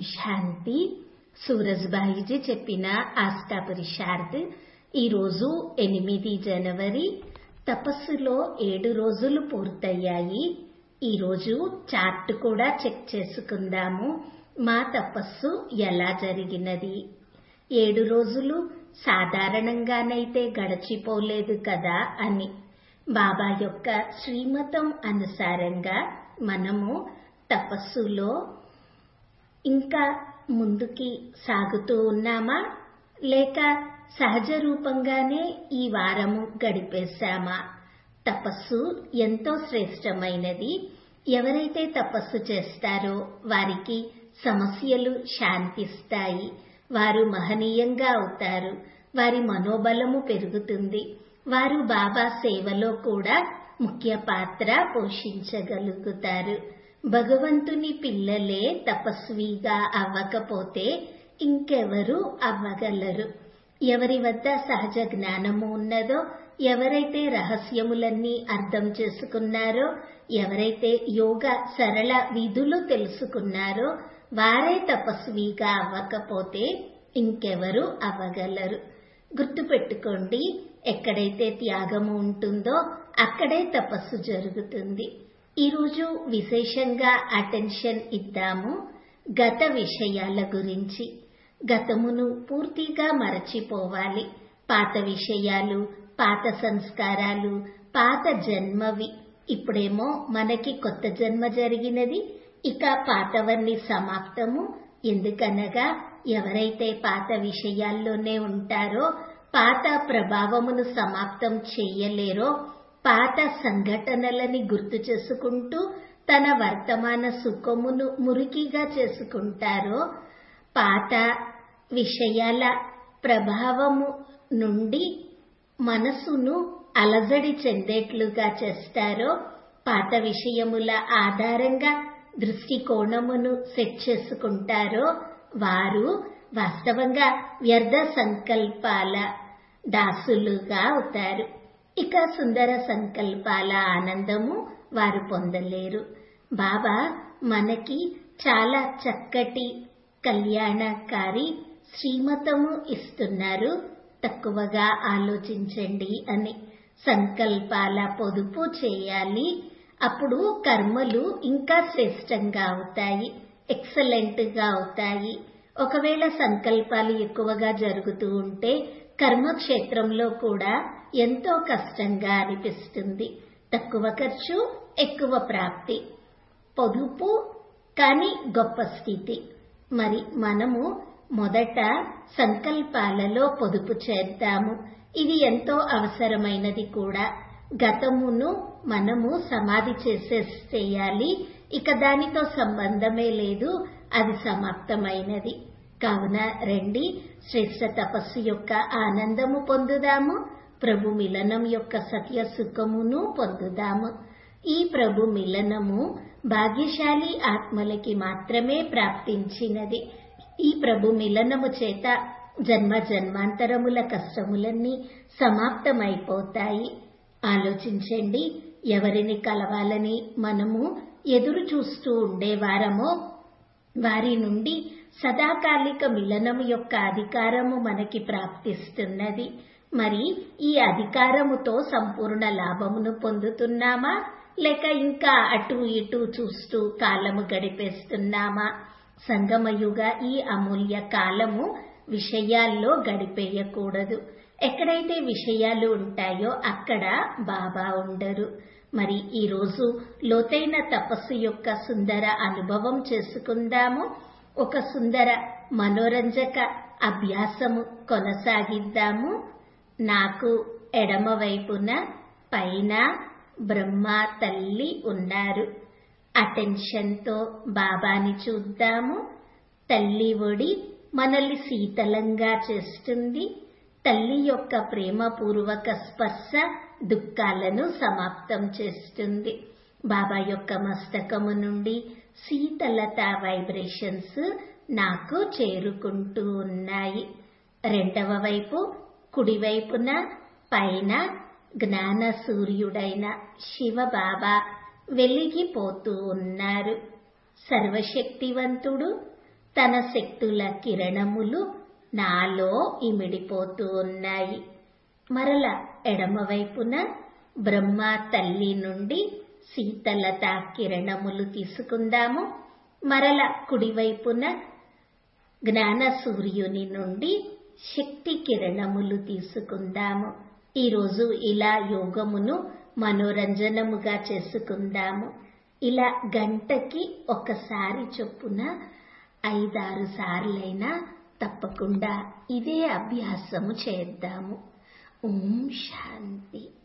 శాంతి సూరజ్బాయిజీ చెప్పిన ఆస్థా పురుషార్థ్ ఈరోజు ఎనిమిది జనవరి తపస్సులో ఏడు రోజులు పూర్తయ్యాయి ఈరోజు చార్ట్ కూడా చెక్ చేసుకుందాము మా తపస్సు ఎలా జరిగినది ఏడు రోజులు సాధారణంగానైతే గడిచిపోలేదు కదా అని బాబా యొక్క శ్రీమతం అనుసారంగా మనము తపస్సులో ఇంకా ముందుకి సాగుతూ ఉన్నామా లేక సహజ రూపంగానే ఈ వారము గడిపేశామా తపస్సు ఎంతో శ్రేష్టమైనది ఎవరైతే తపస్సు చేస్తారో వారికి సమస్యలు శాంతిస్తాయి వారు మహనీయంగా అవుతారు వారి మనోబలము పెరుగుతుంది వారు బాబా సేవలో కూడా ముఖ్య పాత్ర పోషించగలుగుతారు భగవంతుని పిల్లలే తపస్విగా అవ్వకపోతే ఇంకెవరు అవ్వగలరు ఎవరి వద్ద సహజ జ్ఞానము ఉన్నదో ఎవరైతే రహస్యములన్నీ అర్థం చేసుకున్నారో ఎవరైతే యోగ సరళ విధులు తెలుసుకున్నారో వారే తపస్విగా అవ్వకపోతే ఇంకెవరు అవ్వగలరు గుర్తుపెట్టుకోండి ఎక్కడైతే త్యాగము ఉంటుందో అక్కడే తపస్సు జరుగుతుంది ఈరోజు విశేషంగా అటెన్షన్ ఇద్దాము గత విషయాల గురించి గతమును పూర్తిగా మరచిపోవాలి పాత విషయాలు పాత సంస్కారాలు పాత జన్మవి ఇప్పుడేమో మనకి కొత్త జన్మ జరిగినది ఇక పాతవన్నీ సమాప్తము ఎందుకనగా ఎవరైతే పాత విషయాల్లోనే ఉంటారో పాత ప్రభావమును సమాప్తం చేయలేరో పాత సంఘటనలని గుర్తు చేసుకుంటూ తన వర్తమాన సుఖమును మురికిగా చేసుకుంటారో పాత విషయాల ప్రభావము నుండి మనసును అలజడి చెందేట్లుగా చేస్తారో పాత విషయముల ఆధారంగా దృష్టికోణమును సెట్ చేసుకుంటారో వారు వాస్తవంగా వ్యర్థ సంకల్పాల దాసులుగా అవుతారు ఇక సుందర సంకల్పాల ఆనందము వారు పొందలేరు బాబా మనకి చాలా చక్కటి కళ్యాణకారి శ్రీమతము ఇస్తున్నారు తక్కువగా ఆలోచించండి అని సంకల్పాల పొదుపు చేయాలి అప్పుడు కర్మలు ఇంకా శ్రేష్టంగా అవుతాయి ఎక్సలెంట్ గా అవుతాయి ఒకవేళ సంకల్పాలు ఎక్కువగా జరుగుతూ ఉంటే కర్మక్షేత్రంలో కూడా ఎంతో కష్టంగా అనిపిస్తుంది తక్కువ ఖర్చు ఎక్కువ ప్రాప్తి పొదుపు కానీ గొప్ప స్థితి మరి మనము మొదట సంకల్పాలలో పొదుపు చేద్దాము ఇది ఎంతో అవసరమైనది కూడా గతమును మనము సమాధి చేసేసేయాలి ఇక దానితో సంబంధమే లేదు అది సమాప్తమైనది కావున రండి శ్రేష్ట తపస్సు యొక్క ఆనందము పొందుదాము ప్రభు మిలనం యొక్క సత్య సుఖమును పొందుదాము ఈ ప్రభు మిలనము భాగ్యశాలి ఆత్మలకి మాత్రమే ప్రాప్తించినది ఈ ప్రభు మిలనము చేత జన్మ జన్మాంతరముల కష్టములన్నీ సమాప్తమైపోతాయి ఆలోచించండి ఎవరిని కలవాలని మనము ఎదురు చూస్తూ ఉండేవారమో వారి నుండి సదాకాలిక మిలనము యొక్క అధికారము మనకి ప్రాప్తిస్తున్నది మరి ఈ అధికారముతో సంపూర్ణ లాభమును పొందుతున్నామా లేక ఇంకా అటు ఇటు చూస్తూ కాలము గడిపేస్తున్నామా సంగమయుగ ఈ అమూల్య కాలము విషయాల్లో గడిపేయకూడదు ఎక్కడైతే విషయాలు ఉంటాయో అక్కడ బాబా ఉండరు మరి ఈరోజు లోతైన తపస్సు యొక్క సుందర అనుభవం చేసుకుందాము ఒక సుందర మనోరంజక అభ్యాసము కొనసాగిద్దాము నాకు ఎడమ వైపున పైన బ్రహ్మ తల్లి ఉన్నారు అటెన్షన్తో బాబాని చూద్దాము తల్లి ఒడి మనల్ని శీతలంగా చేస్తుంది తల్లి యొక్క ప్రేమపూర్వక స్పర్శ దుఃఖాలను సమాప్తం చేస్తుంది బాబా యొక్క మస్తకము నుండి శీతలత వైబ్రేషన్స్ నాకు చేరుకుంటూ ఉన్నాయి రెండవ వైపు కుడివైపున పైన జ్ఞాన సూర్యుడైన శివ బాబా వెలిగిపోతూ ఉన్నారు సర్వశక్తివంతుడు తన శక్తుల కిరణములు నాలో ఇమిడిపోతూ ఉన్నాయి మరల ఎడమవైపున బ్రహ్మ తల్లి నుండి శీతలత కిరణములు తీసుకుందాము మరల కుడివైపున జ్ఞాన సూర్యుని నుండి శక్తి కిరణములు తీసుకుందాము ఈరోజు ఇలా యోగమును మనోరంజనముగా చేసుకుందాము ఇలా గంటకి ఒకసారి చొప్పున ఐదారు సార్లైనా తప్పకుండా ఇదే అభ్యాసము చేద్దాము ఓం శాంతి